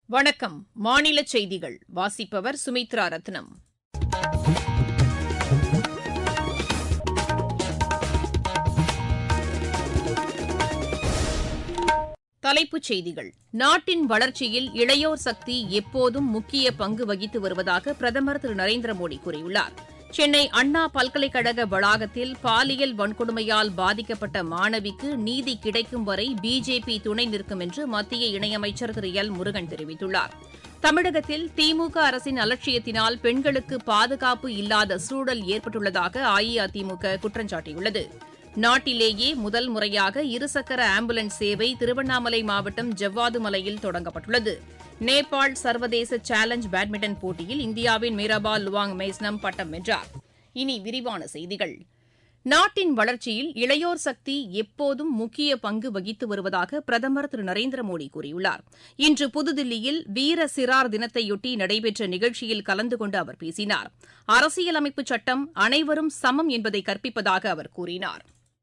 வணக்கம் மாநில செய்திகள் வாசிப்பவர் சுமித்ரா ரத்னம் தலைப்புச் செய்திகள் நாட்டின் வளர்ச்சியில் இளையோர் சக்தி எப்போதும் முக்கிய பங்கு வகித்து வருவதாக பிரதமர் திரு நரேந்திர மோடி கூறியுள்ளார் சென்னை அண்ணா பல்கலைக்கழக வளாகத்தில் பாலியல் வன்கொடுமையால் பாதிக்கப்பட்ட மாணவிக்கு நீதி கிடைக்கும் வரை பிஜேபி துணை நிற்கும் என்று மத்திய இணையமைச்சர் திரு எல் முருகன் தெரிவித்துள்ளார் தமிழகத்தில் திமுக அரசின் அலட்சியத்தினால் பெண்களுக்கு பாதுகாப்பு இல்லாத சூழல் ஏற்பட்டுள்ளதாக அஇஅதிமுக குற்றம் சாட்டியுள்ளது நாட்டிலேயே முதல் முறையாக இருசக்கர ஆம்புலன்ஸ் சேவை திருவண்ணாமலை மாவட்டம் ஜவ்வாது மலையில் தொடங்கப்பட்டுள்ளது நேபாள் சர்வதேச சேலஞ்ச் பேட்மிண்டன் போட்டியில் இந்தியாவின் மீராபா லுவாங் மேஸ்னம் பட்டம் வென்றார் இனி விரிவான செய்திகள் நாட்டின் வளர்ச்சியில் இளையோர் சக்தி எப்போதும் முக்கிய பங்கு வகித்து வருவதாக பிரதமர் திரு நரேந்திர மோடி கூறியுள்ளார் இன்று புதுதில்லியில் வீர சிறார் தினத்தையொட்டி நடைபெற்ற நிகழ்ச்சியில் கலந்து கொண்டு அவர் பேசினார் அரசியலமைப்பு சட்டம் அனைவரும் சமம் என்பதை கற்பிப்பதாக அவர் கூறினார்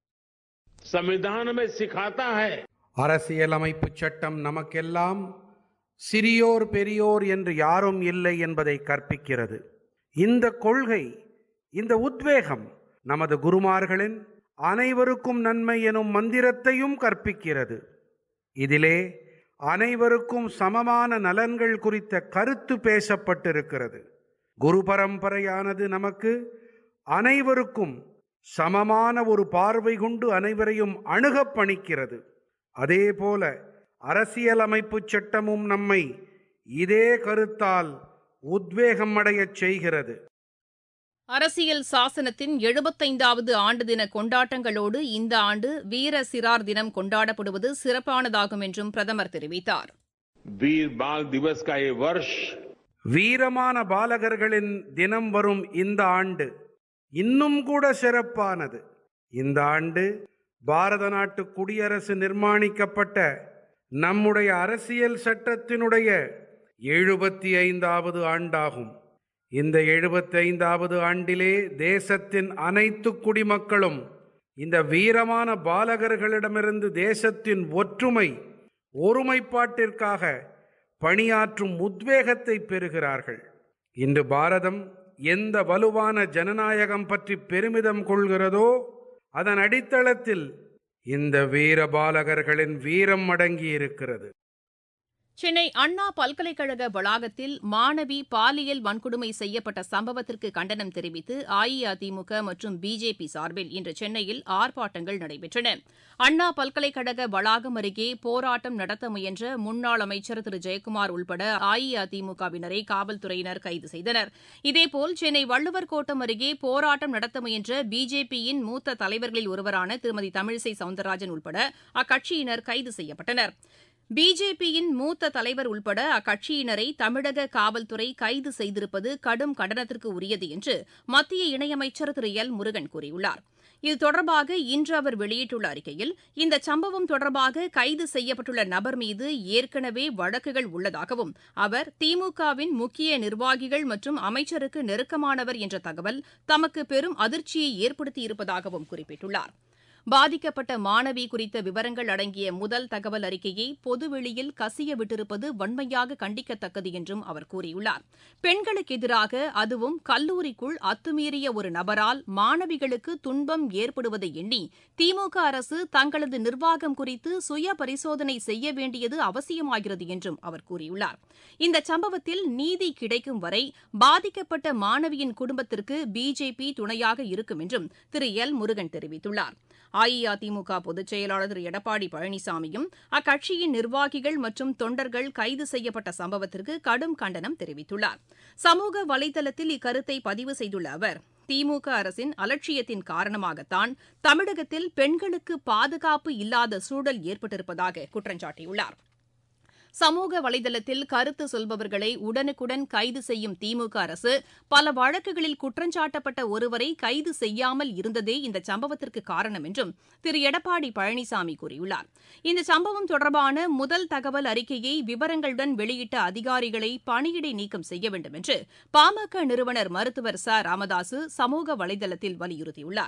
संविधान में सिखाता है அரசியலமைப்பு சட்டம் நமக்கெல்லாம் சிறியோர் பெரியோர் என்று யாரும் இல்லை என்பதை கற்பிக்கிறது இந்த கொள்கை இந்த உத்வேகம் நமது குருமார்களின் அனைவருக்கும் நன்மை எனும் மந்திரத்தையும் கற்பிக்கிறது இதிலே அனைவருக்கும் சமமான நலன்கள் குறித்த கருத்து பேசப்பட்டிருக்கிறது குரு பரம்பரையானது நமக்கு அனைவருக்கும் சமமான ஒரு பார்வை கொண்டு அனைவரையும் அணுகப் பணிக்கிறது அதேபோல அரசியலமைப்பு சட்டமும் நம்மை இதே கருத்தால் உத்வேகம் அடையச் செய்கிறது அரசியல் சாசனத்தின் எழுபத்தைந்தாவது ஆண்டு தின கொண்டாட்டங்களோடு இந்த ஆண்டு வீர சிறார் தினம் கொண்டாடப்படுவது சிறப்பானதாகும் என்றும் பிரதமர் தெரிவித்தார் वीर बाल दिवस का ये वर्ष வீரமான பாலகர்களின் தினம் வரும் இந்த ஆண்டு இன்னும் கூட சிறப்பானது இந்த ஆண்டு பாரத நாட்டு குடியரசு நிர்மாணிக்கப்பட்ட நம்முடைய அரசியல் சட்டத்தினுடைய எழுபத்தி ஐந்தாவது ஆண்டாகும் இந்த எழுபத்தி ஐந்தாவது ஆண்டிலே தேசத்தின் அனைத்து குடிமக்களும் இந்த வீரமான பாலகர்களிடமிருந்து தேசத்தின் ஒற்றுமை ஒருமைப்பாட்டிற்காக பணியாற்றும் உத்வேகத்தை பெறுகிறார்கள் இன்று பாரதம் எந்த வலுவான ஜனநாயகம் பற்றி பெருமிதம் கொள்கிறதோ அதன் அடித்தளத்தில் இந்த வீர பாலகர்களின் வீரம் அடங்கியிருக்கிறது சென்னை அண்ணா பல்கலைக்கழக வளாகத்தில் மாணவி பாலியல் வன்கொடுமை செய்யப்பட்ட சம்பவத்திற்கு கண்டனம் தெரிவித்து அஇஅதிமுக மற்றும் பிஜேபி சார்பில் இன்று சென்னையில் ஆர்ப்பாட்டங்கள் நடைபெற்றன அண்ணா பல்கலைக்கழக வளாகம் அருகே போராட்டம் நடத்த முயன்ற முன்னாள் அமைச்சர் திரு ஜெயக்குமார் உள்பட அஇஅதிமுகவினரை காவல்துறையினர் கைது செய்தனர் இதேபோல் சென்னை வள்ளுவர் கோட்டம் அருகே போராட்டம் நடத்த முயன்ற பிஜேபியின் மூத்த தலைவர்களில் ஒருவரான திருமதி தமிழிசை சவுந்தரராஜன் உள்பட அக்கட்சியினர் கைது செய்யப்பட்டனர் பிஜேபியின் மூத்த தலைவர் உள்பட அக்கட்சியினரை தமிழக காவல்துறை கைது செய்திருப்பது கடும் கண்டனத்திற்கு உரியது என்று மத்திய இணையமைச்சர் திரு எல் முருகன் கூறியுள்ளார் இது தொடர்பாக இன்று அவர் வெளியிட்டுள்ள அறிக்கையில் இந்த சம்பவம் தொடர்பாக கைது செய்யப்பட்டுள்ள நபர் மீது ஏற்கனவே வழக்குகள் உள்ளதாகவும் அவர் திமுகவின் முக்கிய நிர்வாகிகள் மற்றும் அமைச்சருக்கு நெருக்கமானவர் என்ற தகவல் தமக்கு பெரும் அதிர்ச்சியை ஏற்படுத்தியிருப்பதாகவும் குறிப்பிட்டுள்ளார் பாதிக்கப்பட்ட மாணவி குறித்த விவரங்கள் அடங்கிய முதல் தகவல் அறிக்கையை பொதுவெளியில் கசிய விட்டிருப்பது வன்மையாக கண்டிக்கத்தக்கது என்றும் அவர் கூறியுள்ளார் பெண்களுக்கு எதிராக அதுவும் கல்லூரிக்குள் அத்துமீறிய ஒரு நபரால் மாணவிகளுக்கு துன்பம் ஏற்படுவதை எண்ணி திமுக அரசு தங்களது நிர்வாகம் குறித்து சுய பரிசோதனை செய்ய வேண்டியது அவசியமாகிறது என்றும் அவர் கூறியுள்ளார் இந்த சம்பவத்தில் நீதி கிடைக்கும் வரை பாதிக்கப்பட்ட மாணவியின் குடும்பத்திற்கு பிஜேபி துணையாக இருக்கும் என்றும் திரு எல் முருகன் தெரிவித்துள்ளார் அஇஅதிமுக பொதுச் செயலாளர் திரு எடப்பாடி பழனிசாமியும் அக்கட்சியின் நிர்வாகிகள் மற்றும் தொண்டர்கள் கைது செய்யப்பட்ட சம்பவத்திற்கு கடும் கண்டனம் தெரிவித்துள்ளார் சமூக வலைதளத்தில் இக்கருத்தை பதிவு செய்துள்ள அவர் திமுக அரசின் அலட்சியத்தின் காரணமாகத்தான் தமிழகத்தில் பெண்களுக்கு பாதுகாப்பு இல்லாத சூழல் ஏற்பட்டிருப்பதாக குற்றம் சாட்டியுள்ளார் சமூக வலைதளத்தில் கருத்து சொல்பவர்களை உடனுக்குடன் கைது செய்யும் திமுக அரசு பல வழக்குகளில் குற்றஞ்சாட்டப்பட்ட ஒருவரை கைது செய்யாமல் இருந்ததே இந்த சம்பவத்திற்கு காரணம் என்றும் திரு எடப்பாடி பழனிசாமி கூறியுள்ளார் இந்த சம்பவம் தொடர்பான முதல் தகவல் அறிக்கையை விவரங்களுடன் வெளியிட்ட அதிகாரிகளை பணியிடை நீக்கம் செய்ய வேண்டும் என்று பாமக நிறுவனர் மருத்துவர் ச ராமதாசு சமூக வலைதளத்தில் வலியுறுத்தியுள்ளார்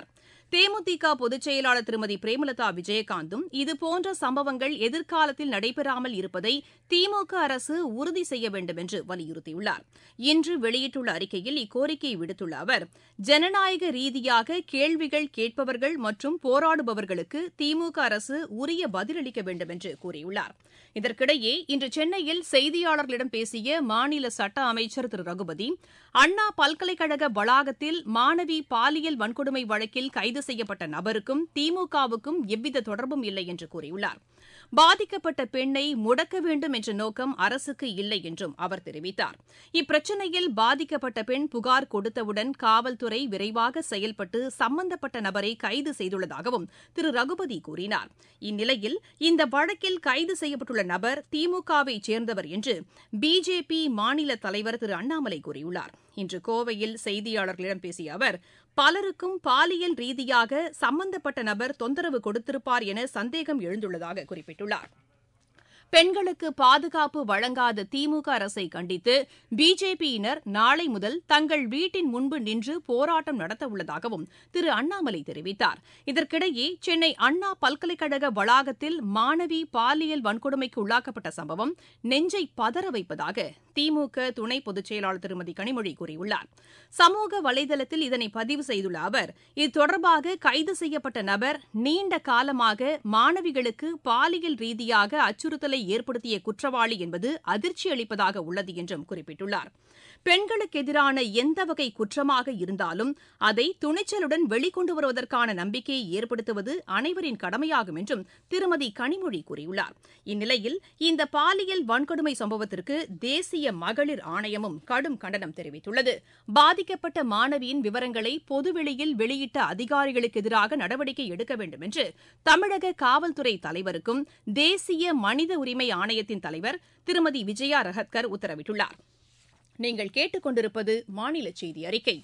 தேமுதிக பொதுச் செயலாளர் திருமதி பிரேமலதா விஜயகாந்தும் இதுபோன்ற சம்பவங்கள் எதிர்காலத்தில் நடைபெறாமல் இருப்பதை திமுக அரசு உறுதி செய்ய வேண்டும் என்று வலியுறுத்தியுள்ளார் இன்று வெளியிட்டுள்ள அறிக்கையில் இக்கோரிக்கையை விடுத்துள்ள அவர் ஜனநாயக ரீதியாக கேள்விகள் கேட்பவர்கள் மற்றும் போராடுபவர்களுக்கு திமுக அரசு உரிய பதிலளிக்க வேண்டும் என்று கூறியுள்ளார் இதற்கிடையே இன்று சென்னையில் செய்தியாளர்களிடம் பேசிய மாநில சட்ட அமைச்சர் திரு ரகுபதி அண்ணா பல்கலைக்கழக வளாகத்தில் மாணவி பாலியல் வன்கொடுமை வழக்கில் கைது செய்யப்பட்ட நபருக்கும் திமுகவுக்கும் எவ்வித தொடர்பும் இல்லை என்று கூறியுள்ளார் பாதிக்கப்பட்ட பெண்ணை முடக்க வேண்டும் என்ற நோக்கம் அரசுக்கு இல்லை என்றும் அவர் தெரிவித்தார் இப்பிரச்சினையில் பாதிக்கப்பட்ட பெண் புகார் கொடுத்தவுடன் காவல்துறை விரைவாக செயல்பட்டு சம்பந்தப்பட்ட நபரை கைது செய்துள்ளதாகவும் திரு ரகுபதி கூறினார் இந்நிலையில் இந்த வழக்கில் கைது செய்யப்பட்டுள்ள நபர் திமுகவை சேர்ந்தவர் என்று பிஜேபி மாநில தலைவர் திரு அண்ணாமலை கூறியுள்ளார் இன்று கோவையில் செய்தியாளர்களிடம் பேசிய அவர் பலருக்கும் பாலியல் ரீதியாக சம்பந்தப்பட்ட நபர் தொந்தரவு கொடுத்திருப்பார் என சந்தேகம் எழுந்துள்ளதாக குறிப்பிட்டுள்ளார் பெண்களுக்கு பாதுகாப்பு வழங்காத திமுக அரசை கண்டித்து பிஜேபியினர் நாளை முதல் தங்கள் வீட்டின் முன்பு நின்று போராட்டம் நடத்தவுள்ளதாகவும் திரு அண்ணாமலை தெரிவித்தார் இதற்கிடையே சென்னை அண்ணா பல்கலைக்கழக வளாகத்தில் மாணவி பாலியல் வன்கொடுமைக்கு உள்ளாக்கப்பட்ட சம்பவம் நெஞ்சை பதற வைப்பதாக திமுக துணை பொதுச் செயலாளர் திருமதி கனிமொழி கூறியுள்ளார் சமூக வலைதளத்தில் இதனை பதிவு செய்துள்ள அவர் இது தொடர்பாக கைது செய்யப்பட்ட நபர் நீண்ட காலமாக மாணவிகளுக்கு பாலியல் ரீதியாக அச்சுறுத்தலை ஏற்படுத்திய குற்றவாளி என்பது அதிர்ச்சி அளிப்பதாக உள்ளது என்றும் குறிப்பிட்டுள்ளார் பெண்களுக்கு எதிரான எந்த வகை குற்றமாக இருந்தாலும் அதை துணிச்சலுடன் வெளிக்கொண்டு வருவதற்கான நம்பிக்கையை ஏற்படுத்துவது அனைவரின் கடமையாகும் என்றும் திருமதி கனிமொழி கூறியுள்ளார் இந்நிலையில் இந்த பாலியல் வன்கொடுமை சம்பவத்திற்கு தேசிய மகளிர் ஆணையமும் கடும் கண்டனம் தெரிவித்துள்ளது பாதிக்கப்பட்ட மாணவியின் விவரங்களை பொதுவெளியில் வெளியிட்ட அதிகாரிகளுக்கு எதிராக நடவடிக்கை எடுக்க வேண்டும் என்று தமிழக காவல்துறை தலைவருக்கும் தேசிய மனித உரிமை ஆணையத்தின் தலைவர் திருமதி விஜயா ரஹத்கர் உத்தரவிட்டுள்ளார் நீங்கள் கேட்டுக்கொண்டிருப்பது மாநில செய்தி அறிக்கை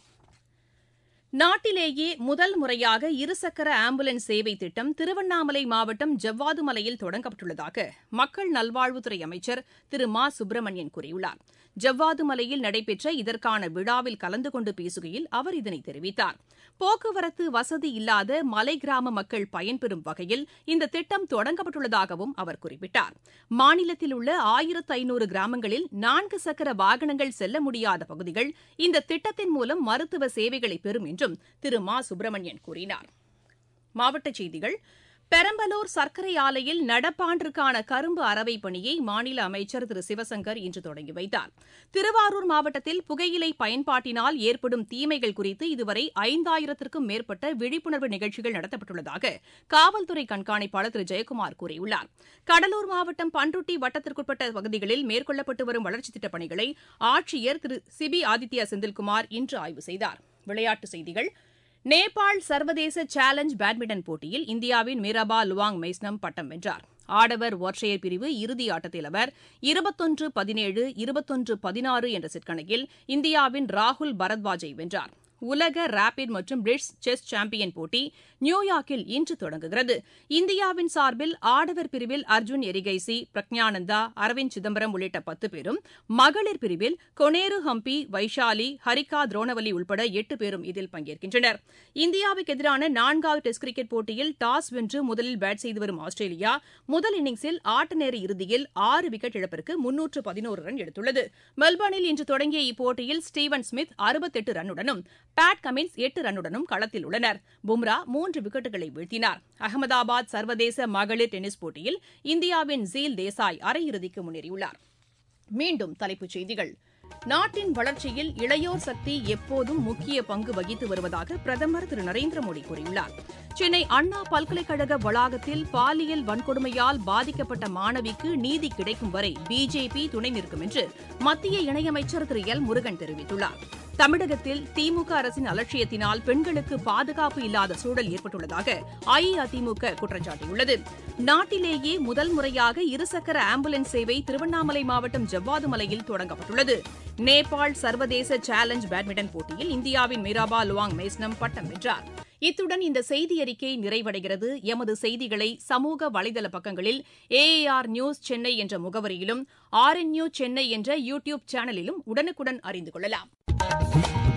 நாட்டிலேயே முதல் முறையாக இருசக்கர ஆம்புலன்ஸ் சேவை திட்டம் திருவண்ணாமலை மாவட்டம் ஜவ்வாது மலையில் தொடங்கப்பட்டுள்ளதாக மக்கள் நல்வாழ்வுத்துறை அமைச்சர் திரு மா சுப்பிரமணியன் கூறியுள்ளார் ஜவ்வாது மலையில் நடைபெற்ற இதற்கான விழாவில் கலந்து கொண்டு பேசுகையில் அவர் இதனை தெரிவித்தார் போக்குவரத்து வசதி இல்லாத மலை கிராம மக்கள் பயன்பெறும் வகையில் இந்த திட்டம் தொடங்கப்பட்டுள்ளதாகவும் அவர் குறிப்பிட்டார் மாநிலத்தில் உள்ள ஆயிரத்து ஐநூறு கிராமங்களில் நான்கு சக்கர வாகனங்கள் செல்ல முடியாத பகுதிகள் இந்த திட்டத்தின் மூலம் மருத்துவ சேவைகளை பெறும் என்றும் திரு மா சுப்பிரமணியன் கூறினார் மாவட்டச் செய்திகள் பெரம்பலூர் சர்க்கரை ஆலையில் நடப்பாண்டிற்கான கரும்பு அரவை பணியை மாநில அமைச்சர் திரு சிவசங்கர் இன்று தொடங்கி வைத்தார் திருவாரூர் மாவட்டத்தில் புகையிலை பயன்பாட்டினால் ஏற்படும் தீமைகள் குறித்து இதுவரை ஐந்தாயிரத்திற்கும் மேற்பட்ட விழிப்புணர்வு நிகழ்ச்சிகள் நடத்தப்பட்டுள்ளதாக காவல்துறை கண்காணிப்பாளர் திரு ஜெயக்குமார் கூறியுள்ளார் கடலூர் மாவட்டம் பன்ருட்டி வட்டத்திற்குட்பட்ட பகுதிகளில் மேற்கொள்ளப்பட்டு வரும் வளர்ச்சித் திட்டப் பணிகளை ஆட்சியர் திரு சிபி ஆதித்யா செந்தில்குமார் இன்று ஆய்வு செய்தார் விளையாட்டுச் செய்திகள் நேபாள் சர்வதேச சேலஞ்ச் பேட்மிண்டன் போட்டியில் இந்தியாவின் மீராபா லுவாங் மெய்ஸ்னம் பட்டம் வென்றார் ஆடவர் ஒற்றையர் பிரிவு இறுதி ஆட்டத்தில் அவர் இருபத்தொன்று பதினேழு இருபத்தொன்று பதினாறு என்ற செட் கணக்கில் இந்தியாவின் ராகுல் பரத்வாஜை வென்றார் உலக ரேபிட் மற்றும் பிரிட்ஸ் செஸ் சாம்பியன் போட்டி நியூயார்க்கில் இன்று தொடங்குகிறது இந்தியாவின் சார்பில் ஆடவர் பிரிவில் அர்ஜுன் எரிகைசி பிரக்ஞானந்தா அரவிந்த் சிதம்பரம் உள்ளிட்ட பத்து பேரும் மகளிர் பிரிவில் கொனேரு ஹம்பி வைஷாலி ஹரிகா துரோணவலி உள்பட எட்டு பேரும் இதில் பங்கேற்கின்றனர் இந்தியாவுக்கு எதிரான நான்காவது டெஸ்ட் கிரிக்கெட் போட்டியில் டாஸ் வென்று முதலில் பேட் செய்து வரும் ஆஸ்திரேலியா முதல் இன்னிங்ஸில் ஆட்ட நேர இறுதியில் ஆறு விக்கெட் இழப்பிற்கு முன்னூற்று பதினோரு ரன் எடுத்துள்ளது மெல்பர்னில் இன்று தொடங்கிய இப்போட்டியில் ஸ்டீவன் ஸ்மித் அறுபத்தெட்டு ரன்னுடனும் பேட் கமின்ஸ் எட்டு ரன்னுடனும் களத்தில் உள்ளனர் பும்ரா மூன்று விக்கெட்டுகளை வீழ்த்தினார் அகமதாபாத் சர்வதேச மகளிர் டென்னிஸ் போட்டியில் இந்தியாவின் ஜீல் தேசாய் அரையிறுதிக்கு முன்னேறியுள்ளார் மீண்டும் தலைப்புச் செய்திகள் நாட்டின் வளர்ச்சியில் இளையோர் சக்தி எப்போதும் முக்கிய பங்கு வகித்து வருவதாக பிரதமர் திரு நரேந்திர மோடி கூறியுள்ளார் சென்னை அண்ணா பல்கலைக்கழக வளாகத்தில் பாலியல் வன்கொடுமையால் பாதிக்கப்பட்ட மாணவிக்கு நீதி கிடைக்கும் வரை பிஜேபி துணை நிற்கும் என்று மத்திய இணையமைச்சர் திரு எல் முருகன் தெரிவித்துள்ளார் தமிழகத்தில் திமுக அரசின் அலட்சியத்தினால் பெண்களுக்கு பாதுகாப்பு இல்லாத சூழல் ஏற்பட்டுள்ளதாக அஇஅதிமுக குற்றம் சாட்டியுள்ளது நாட்டிலேயே முதல் முறையாக இருசக்கர ஆம்புலன்ஸ் சேவை திருவண்ணாமலை மாவட்டம் ஜவ்வாது மலையில் தொடங்கப்பட்டுள்ளது நேபாள் சர்வதேச சேலஞ்ச் பேட்மிண்டன் போட்டியில் இந்தியாவின் மீராபா லுவாங் மேஸ்னம் பட்டம் வென்றார் இத்துடன் இந்த செய்தி அறிக்கை நிறைவடைகிறது எமது செய்திகளை சமூக வலைதள பக்கங்களில் ஏஏஆர் நியூஸ் சென்னை என்ற முகவரியிலும் ஆர்என்யூ சென்னை என்ற யூ டியூப் சேனலிலும் உடனுக்குடன் அறிந்து கொள்ளலாம்